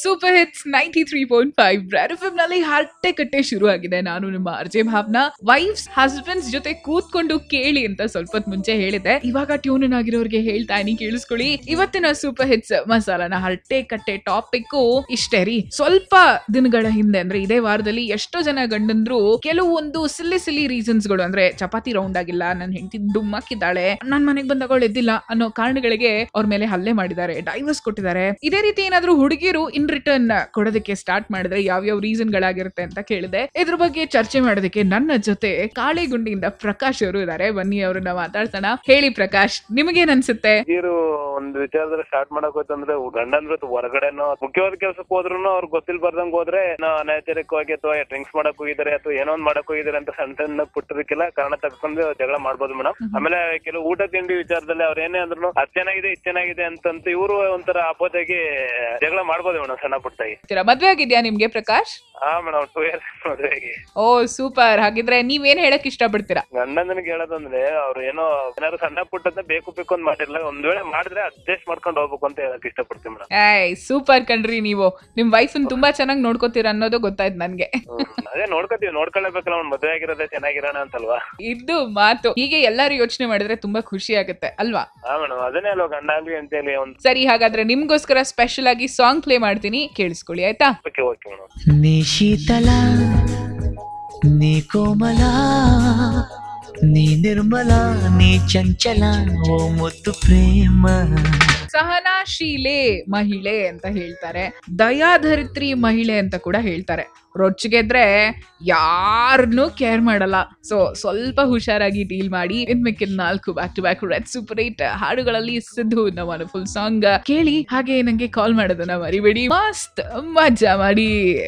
super hits ninety three point five ಬ್ರಾಡ್ F ನಲ್ಲಿ ಹರಟೆ ಕಟ್ಟೆ ಶುರು ಆಗಿದೆ ನಾನು ನಿಮ್ಮ ಅರ್ಜೆ ಭಾವನಾ ವೈಫ್ಸ್ ಹಸ್ಬೆಂಡ್ಸ್ ಜೊತೆ ಕೂತ್ಕೊಂಡು ಕೇಳಿ ಅಂತ ಸ್ವಲ್ಪ ಹೊತ್ತು ಮುಂಚೆ ಹೇಳಿದೆ ಇವಾಗ ಟ್ಯೂನ್ ಆಗಿರೋರಿಗೆ ಹೇಳ್ತಾ ಇದೀನಿ ಕೇಳಿಸ್ಕೊಳ್ಳಿ ಇವತ್ತಿನ ಸೂಪರ್ ಹಿಟ್ಸ್ ಮಸಾಲಾನ ಹರಟೆ ಕಟ್ಟೆ ಟಾಪಿಕ್ ಇಷ್ಟೇ ರೀ ಸ್ವಲ್ಪ ದಿನಗಳ ಹಿಂದೆ ಅಂದ್ರೆ ಇದೇ ವಾರದಲ್ಲಿ ಎಷ್ಟೋ ಜನ ಗಂಡಂದ್ರು ಕೆಲವೊಂದು ಸಿಲ್ಲಿ ಸಿಲ್ಲಿ ರೀಸನ್ಸ್ ಗಳು ಅಂದ್ರೆ ಚಪಾತಿ ರೌಂಡ್ ಆಗಿಲ್ಲ ನನ್ನ ಹೆಂಡತಿ ಡುಮ್ಮಕ್ಕಿದ್ದಾಳೆ ನನ್ ಮನೆಗೆ ಬಂದಾಗ ಎದ್ದಿಲ್ಲ ಅನ್ನೋ ಕಾರಣಗಳಿಗೆ ಅವ್ರ ಮೇಲೆ ಹಲ್ಲೆ ಮಾಡಿದ್ದಾರೆ ಡೈವರ್ಸ್ ಕೊಟ್ಟಿದ್ದಾರೆ ಇದೇ ರೀತಿ ಏನಾದ್ರೂ ಹುಡುಗಿರು ಇನ್ ರಿಟರ್ನ್ ಕೊಡೋದಕ್ಕೆ ಸ್ಟಾರ್ಟ್ ಮಾಡಿದ್ರೆ ಯಾವ್ಯಾವ ರೀಸನ್ ಗಳಾಗಿರುತ್ತೆ ಅಂತ ಕೇಳಿದೆ ಇದ್ರ ಬಗ್ಗೆ ಚರ್ಚೆ ಮಾಡೋದಕ್ಕೆ ನನ್ನ ಜೊತೆ ಕಾಳಿಗುಂಡಿಯಿಂದ ಪ್ರಕಾಶ್ ಅವರು ಇದ್ದಾರೆ ಬನ್ನಿ ಅವ್ರನ್ನ ಮಾತಾಡ್ಸೋಣ ಹೇಳಿ ಪ್ರಕಾಶ್ ನಿಮಗೇನ್ ಅನ್ಸುತ್ತೆ ಹುಡುಗಿರು ಒಂದ್ ವಿಚಾರದಲ್ಲಿ ಸ್ಟಾರ್ಟ್ ಮಾಡಕ್ ಹೋಯ್ತಂದ್ರೆ ಗಂಡಂದ್ರು ಹೊರಗಡೆನೋ ಮುಖ್ಯವಾದ ಕೆಲ್ಸಕ್ಕೆ ಹೋದ್ರು ಅವ್ರಿಗೆ ಗೊತ್ತಿಲ್ ಬರ್ದಂಗ್ ಹೋದ್ರೆ ಏನೋ ಅನೈತಿಕವಾಗಿ ಅಥವಾ ಡ್ರಿಂಕ್ಸ್ ಮಾಡಕ್ ಹೋಗಿದ್ದಾರೆ ಅಥವಾ ಏನೋ ಒಂದ್ ಮಾಡಕ್ ಹೋಗಿದ್ದಾರೆ ಅಂತ ಸಣ್ಣ ಸಣ್ಣ ಪುಟ್ಟದಕ್ಕೆಲ್ಲ ಕಾರಣ ತಗೊಂಡು ಜಗಳ ಮಾಡ್ಬೋದು ಮೇಡಮ್ ಆಮೇಲೆ ಕೆಲವು ಊಟ ತಿಂಡಿ ವಿಚಾರದಲ್ಲಿ ಅವ್ರ ಏನೇ ಅಂದ್ರು ಅದ್ ಚೆನ್ನಾಗಿದೆ ಇದ್ ಚೆನ್ನಾಗಿದೆ ಅಂತಂತ ಇವರು ಒಂಥರ ಅಪೋದಾಗಿ ಜಗಳ ಮಾಡ್ಬೋದು ಮೇಡಮ್ ಸಣ್ಣ ಪುಟ್ಟಾಗಿ ತೀರಾ ಮದ್ವೆ ಆಗಿದ್ಯಾ ನಿಮ್ಗೆ ಪ್ರಕಾಶ್ ಹಾ ಮೇಡಮ್ ಟೂ ಇಯರ್ಸ್ ಮದುವೆಗೆ ಓ ಸೂಪರ್ ಹಾಗಿದ್ರೆ ನೀವೇನ್ ಹೇಳಕ್ ಇಷ್ಟಪಡ್ತೀರಾ ಗಂಡಂದನಿಗೆ ಹೇಳೋದಂದ್ರೆ ಅವ್ರು ಏನೋ ಏನಾದ್ರು ಸಣ್ಣ ಪುಟ್ಟದ ಬೇಕು ಬೇಕು ಅಂತ ಮಾಡಿರ್ಲ ಒಂದ್ ವೇಳೆ ಮಾಡಿದ್ರೆ ಅಡ್ಜಸ್ಟ್ ಮಾಡ್ಕೊಂಡು ಹೋಗ್ಬೇಕು ಅಂತ ಹೇಳಕ್ ಇಷ್ಟಪಡ್ತೀನಿ ಮೇಡಮ್ ಏಯ್ ಸೂಪರ್ ಕಣ್ರಿ ನೀವು ನಿಮ್ ವೈಫನ್ ತುಂಬಾ ಚೆನ್ನಾಗಿ ನೋಡ್ಕೋತೀರ ಅನ್ನೋದು ಗೊತ್ತಾಯ್ತು ನನ್ಗೆ ಅದೇ ನೋಡ್ಕೋತೀವಿ ನೋಡ್ಕೊಳ್ಳೇಬೇಕಲ್ಲ ಅವ್ನ್ ಮದ್ವೆ ಆಗಿರೋದೇ ಚೆನ್ನಾಗಿರೋಣ ಅಂತಲ್ವಾ ಇದು ಮಾತು ಹೀಗೆ ಎಲ್ಲರೂ ಯೋಚನೆ ಮಾಡಿದ್ರೆ ತುಂಬಾ ಖುಷಿ ಆಗುತ್ತೆ ಅಲ್ವಾ ಹಾ ಮೇಡಮ್ ಅದನ್ನೇ ಅಲ್ವಾ ಗಂಡ ಆಗ್ಲಿ ಅಂತ ಹೇಳಿ ಒಂದ್ ಸರಿ ಹಾಗಾದ್ರೆ ನಿಮ್ಗೋಸ್ಕರ ಸ್ಪೆಷಲ್ ಆಗಿ ಸಾಂಗ್ ಪ್ಲೇ ಮಾಡ್ತೀನಿ ಕೇಳಿಸ್ಕೊಳ್ಳಿ ಆಯ್ತಾ ಓಕೆ ಓಕೆ ಮೇಡಮ್ నీ శీతల నీ కోమల నీ నిర్మల నీ చంచల ఓ ముద్దు ప్రేమ ಸಹನಾಶೀಲೆ ಮಹಿಳೆ ಅಂತ ಹೇಳ್ತಾರೆ ದಯಾಧರಿತ್ರಿ ಮಹಿಳೆ ಅಂತ ಕೂಡ ಹೇಳ್ತಾರೆ ರೊಚ್ಚಿಗೆದ್ರೆ ಯಾರನ್ನೂ ಕೇರ್ ಮಾಡಲ್ಲ ಸೊ ಸ್ವಲ್ಪ ಹುಷಾರಾಗಿ ಡೀಲ್ ಮಾಡಿ ಇನ್ ಮಿಕ್ಕಿದ ನಾಲ್ಕು back to back red super eight ಹಾಡುಗಳಲ್ಲಿ ಸಿದ್ದು ನಮ್ಮ ಫುಲ್ ಸಾಂಗ್ ಕೇಳಿ ಹಾಗೆ ನಂಗೆ ಕಾಲ್ ಮಾಡೋದನ್ನ ಮರಿಬೇಡಿ ಮಸ್ತ್ ಮಜಾ ಮಾಡಿ